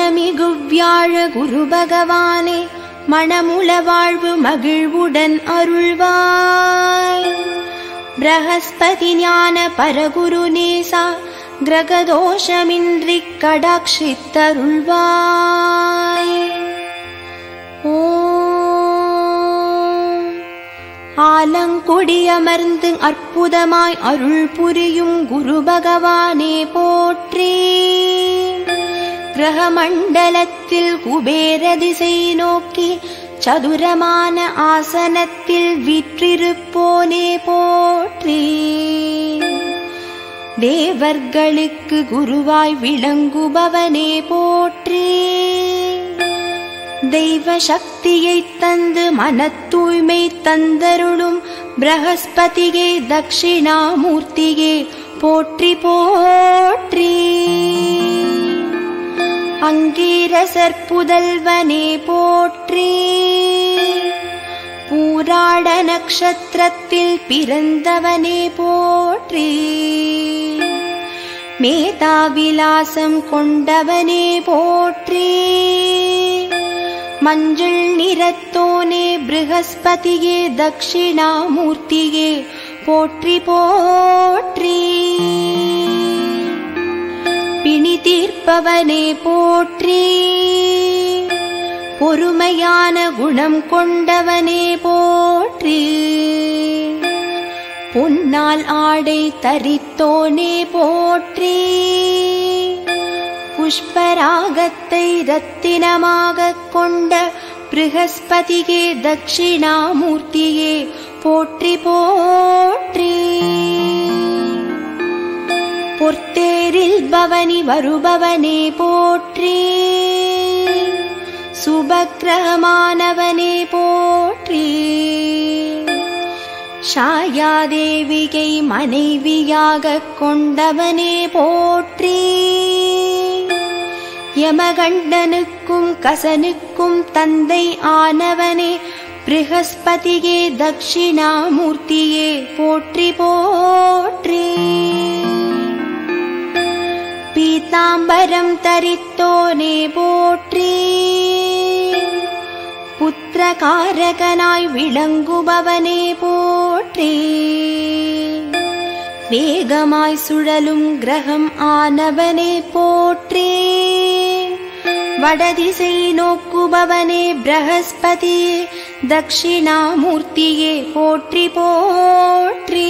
குணமிகு வியாழ குரு பகவானே மணமுள வாழ்வு மகிழ்வுடன் அருள்வாய் பிரகஸ்பதி ஞான பரகுரு நேசா கிரகதோஷமின்றி கடாட்சித்தருள்வாய் ஓம் ஆலங்குடியமர்ந்து அற்புதமாய் அருள் புரியும் குரு பகவானே போற்றி கிரகமண்டலத்தில் குபேர திசை நோக்கி சதுரமான ஆசனத்தில் விற்றிருப்போனே போற்றி தேவர்களுக்கு குருவாய் விளங்குபவனே போற்றி தெய்வ சக்தியை தந்து மனத் தூய்மை தந்தருளும் பிரகஸ்பதியே தட்சிணாமூர்த்தியே போற்றி போற்றி அங்கீரசர் புதல்வனே போற்றி பூராட நக்ஷத்திரத்தில் பிறந்தவனே போற்றி மேதாவிலாசம் கொண்டவனே போற்றி மஞ்சள் நிறத்தோனே ப்ரஹஸ்பதியே தட்சிணாமூர்த்தியே போற்றி போற்றி பிணி தீர்ப்பவனே போற்றி பொறுமையான குணம் கொண்டவனே போற்றி பொன்னால் ஆடை தரித்தோனே போற்றி புஷ்பராகத்தை ரத்தினமாகக் கொண்ட ப்ரஹஸ்பதியே தட்சிணாமூர்த்தியே போற்றி போற்றி பொற்தேரில் பவனி வருபவனே போற்றி சுபக்கிரகமானவனே போற்றி ஷாயாதேவிகை மனைவியாகக் கொண்டவனே போற்றி யமகண்டனுக்கும் கசனுக்கும் தந்தை ஆனவனே ப்ரஹஸ்பதியே தட்சிணாமூர்த்தியே போற்றி போற்றி பீதாம்பரம் தரித்தோனே போற்றி புத்திரகாரகனாய் விளங்குபவனே போற்றி வேகமாய் சுழலும் கிரகம் ஆனவனே போற்றி வடதிசை நோக்குபவனே பிரகஸ்பதியே தட்சிணாமூர்த்தியே போற்றி போற்றி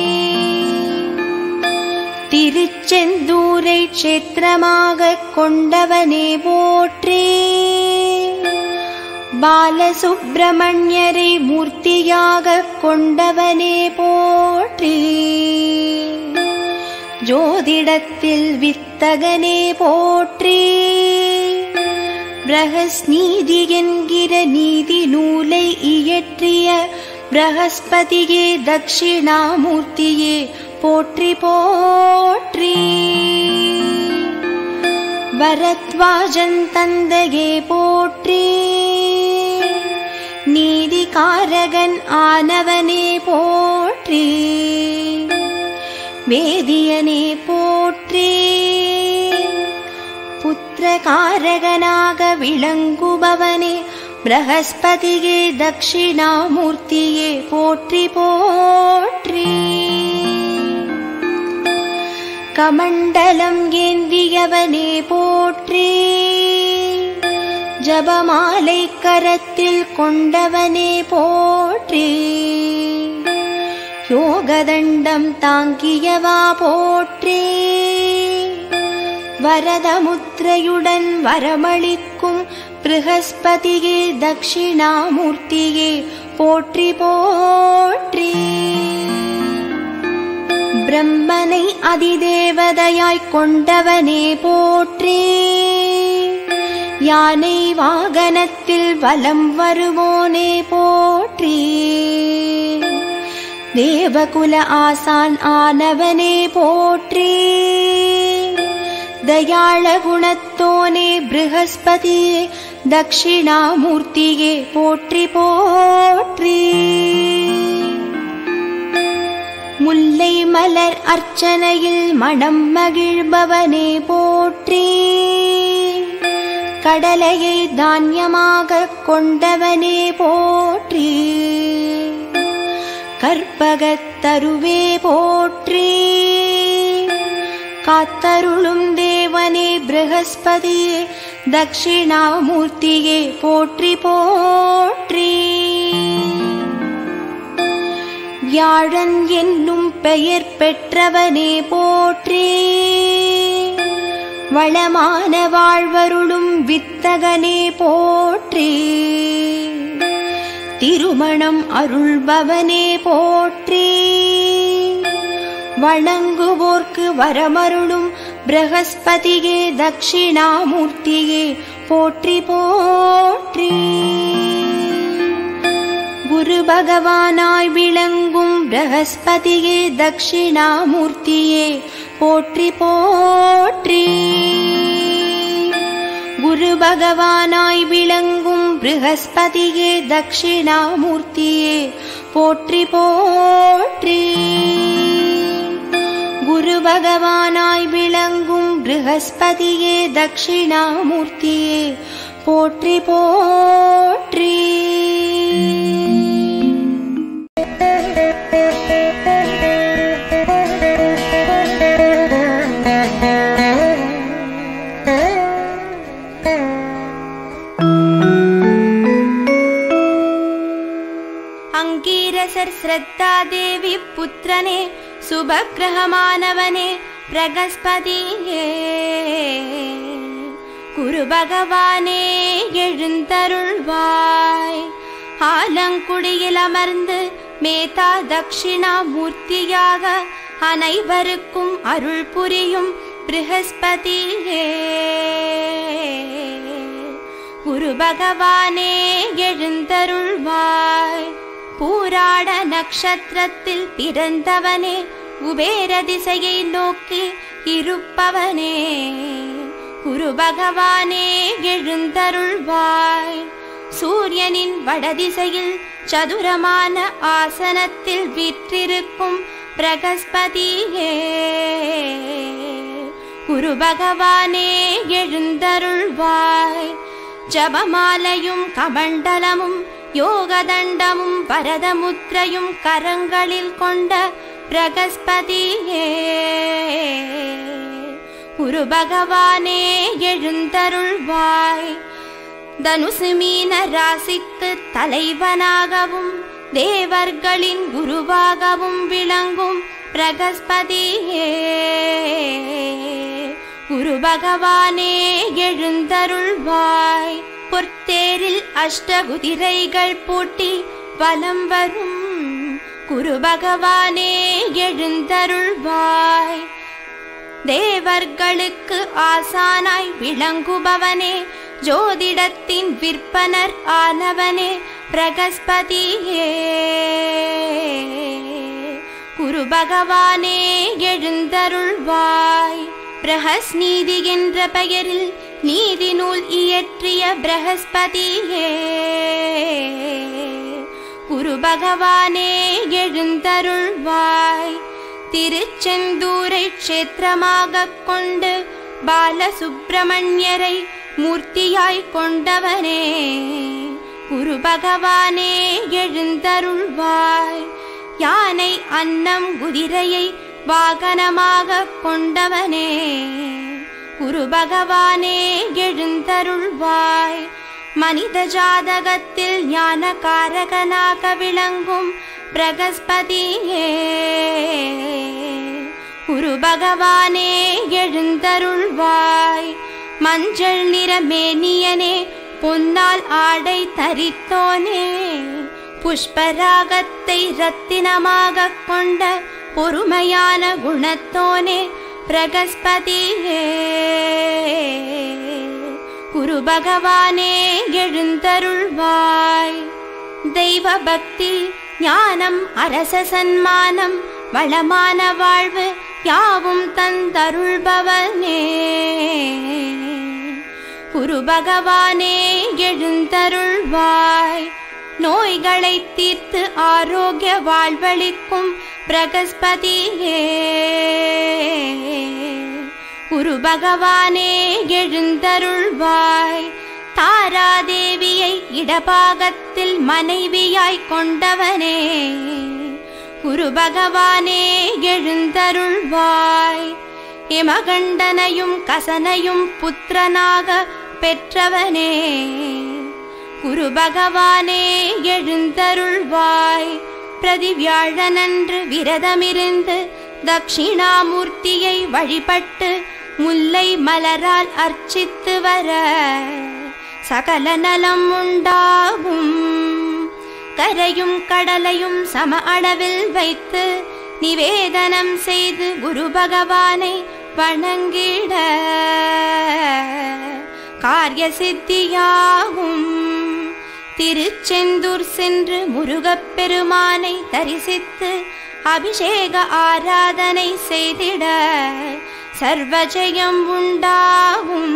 திருச்செந்தூரை க்ஷேத்திரமாகக் கொண்டவனே போற்றி பாலசுப்பிரமணியரை மூர்த்தியாகக் கொண்டவனே போற்றி ஜோதிடத்தில் வித்தகனே போற்றி பிரகஸ்நீதி என்கிற நீதி நூலை இயற்றிய பிரகஸ்பதியே தட்சிணாமூர்த்தியே போற்றி போற்றி பரத்வாஜன் தந்தையே போற்றி நீதிகாரகன் ஆனவனே போற்றி வேதியனே போற்றி புத்திரகாரகனாக விளங்குபவனே பிரகஸ்பதியே தட்சிணாமூர்த்தியே போற்றி போற்றி கமண்டலம் ஏந்தியவனே போற்றி ஜபமாலை கரத்தில் கொண்டவனே போற்றி யோகதண்டம் தாங்கியவா போற்றி வரதமுத்திரையுடன் வரமளிக்கும் ப்ரஹஸ்பதியே தட்சிணாமூர்த்தியே போற்றி போற்றி பிரம்மனை அதிதேவதையாய்க் கொண்டவனே போற்றி யானை வாகனத்தில் வலம் வருவோனே போற்றி தேவகுல ஆசான் ஆனவனே போற்றி தயாள குணத்தோனே ப்ரஹஸ்பதியே தட்சிணாமூர்த்தியே போற்றி போற்றி முல்லை மலர் அர்ச்சனையில் மனம் மகிழ்பவனே போற்றி கடலையை தானியமாகக் கொண்டவனே போற்றி கற்பகத் தருவே போற்றி காத்தருளும் தேவனே பிரகஸ்பதியே தட்சிணாமூர்த்தியே போற்றி போற்றி வியாழன் என்னும் பெயர் பெற்றவனே போற்றி வளமான வாழ்வருளும் வித்தகனே போற்றி திருமணம் அருள்பவனே போற்றி வணங்குவோர்க்கு வரமருளும் பிரகஸ்பதியே தட்சிணாமூர்த்தியே போற்றி போற்றி குரு பகவானாய் விளங்கும் பிரகஸ்பதியே தட்சிணாமூர்த்தியே போற்றி போற்றி குரு பகவானாய் விளங்கும் பிரகஸ்பதியே தட்சிணாமூர்த்தியே போற்றி போற்றி குரு பகவானாய் விளங்கும் பிரகஸ்பதியே தட்சிணாமூர்த்தியே போற்றி போற்றி அங்கீரசர் ஸ்ரத்தா தேவி புத்திரனே சுபக்கிரகமானவனே பிரகஸ்பதியே குரு பகவானே எழுந்தருள்வாய் ஆலங்குடியில் அமர்ந்து மேதா தட்சிணா மூர்த்தியாக அனைவருக்கும் அருள் புரியும் பிரகஸ்பதியே குரு பகவானே எழுந்தருள்வாய் பூராட நட்சத்திரத்தில் பிறந்தவனே குபேர திசையை நோக்கி இருப்பவனே குரு பகவானே எழுந்தருள்வாய் சூரியனின் வடதிசையில் சதுரமான ஆசனத்தில் விற்றிருக்கும் பிரகஸ்பதியே குரு பகவானே எழுந்தருள்வாய் ஜபமாலையும் கமண்டலமும் யோகதண்டமும் பரதமுத்திரையும் கரங்களில் கொண்ட பிரகஸ்பதியே குரு பகவானே எழுந்தருள்வாய் தனுசு மீன ராசிக்கு தலைவனாகவும் தேவர்களின் குருவாகவும் விளங்கும் பிரகஸ்பதியே குரு பகவானே எழுந்தருள்வாய் பொற்தேரில் அஷ்டகுதிரைகள் பூட்டி வலம் வரும் குரு பகவானே எழுந்தருள்வாய் தேவர்களுக்கு ஆசானாய் விளங்குபவனே ஜோதிடத்தின் விற்பனர் ஆனவனே பிரகஸ்பதியே குரு பகவானே எழுந்தருள்வாய் பிரகஸ்நீதி என்ற பெயரில் நீதி நூல் இயற்றிய பிரகஸ்பதியே குரு பகவானே எழுந்தருள்வாய் திருச்செந்தூரை க்ஷேத்திரமாகக் கொண்டு பாலசுப்பிரமணியரை மூர்த்தியாய் கொண்டவனே குரு பகவானே எழுந்தருள்வாய் யானை அன்னம் குதிரையை வாகனமாகக் கொண்டவனே குரு பகவானே எழுந்தருள்வாய் மனித ஜாதகத்தில் ஞானகாரகனாக விளங்கும் பிரகஸ்பதியே குரு பகவானே எழுந்தருள்வாய் மஞ்சள் நிற மேனியனே பொன்னால் ஆடை தரித்தோனே புஷ்பராகத்தை ரத்தினமாகக் கொண்ட பொறுமையான குணத்தோனே பிரகஸ்பதியே குரு பகவானே எழுந்தருள்வாய் தெய்வ பக்தி ஞானம் அரச சன்மானம் வளமான வாழ்வு யாவும் தந்தருள்பவனே குரு பகவானே எழுந்தருள்வாய் நோய்களை தீர்த்து ஆரோக்கிய வாழ்வளிக்கும் பிரகஸ்பதியே குரு பகவானே எழுந்தருள்வாய் தாராதேவியை இடபாகத்தில் மனைவியாய் கொண்டவனே குரு பகவானே எழுந்தருள்வாய் இமகண்டனையும் கசனையும் புத்திரனாக பெற்றவனே குரு பகவானே எழுந்தருள்வாய் பிரதிவியாழனன்று விரதமிருந்து தட்சிணாமூர்த்தியை வழிபட்டு முல்லை மலரால் அர்ச்சித்து வர சகல நலம் உண்டாகும் கரையும் கடலையும் சம அளவில் வைத்து நிவேதனம் செய்து குரு பகவானை வணங்கிட காரிய சித்தியாகும் திருச்செந்தூர் சென்று முருகப் பெருமானை தரிசித்து அபிஷேக ஆராதனை செய்திட சர்வஜயம் உண்டாகும்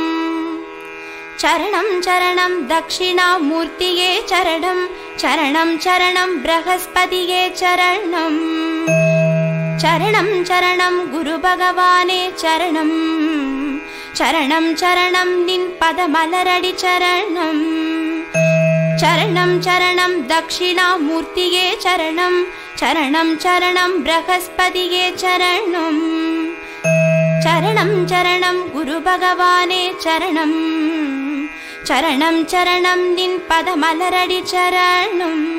சரணம் சரணம் தட்சிணாமூர்த்தியே சரணம் சரணம் சரணம் பிரகஸ்பதியே சரணம் சரணம் சரணம் குரு பகவானே சரணம் சரணம் சரணம் நின் பதமலரடி சரணம் சரணம் சரணம் தட்சிணாமூர்த்தியே சரணம் சரணம் சரணம் பிரகஸ்பதியே சரணம் சரணம் சரணம் குரு பகவானே சரணம் சரணம் சரணம் நின் பதமலரடி சரணம்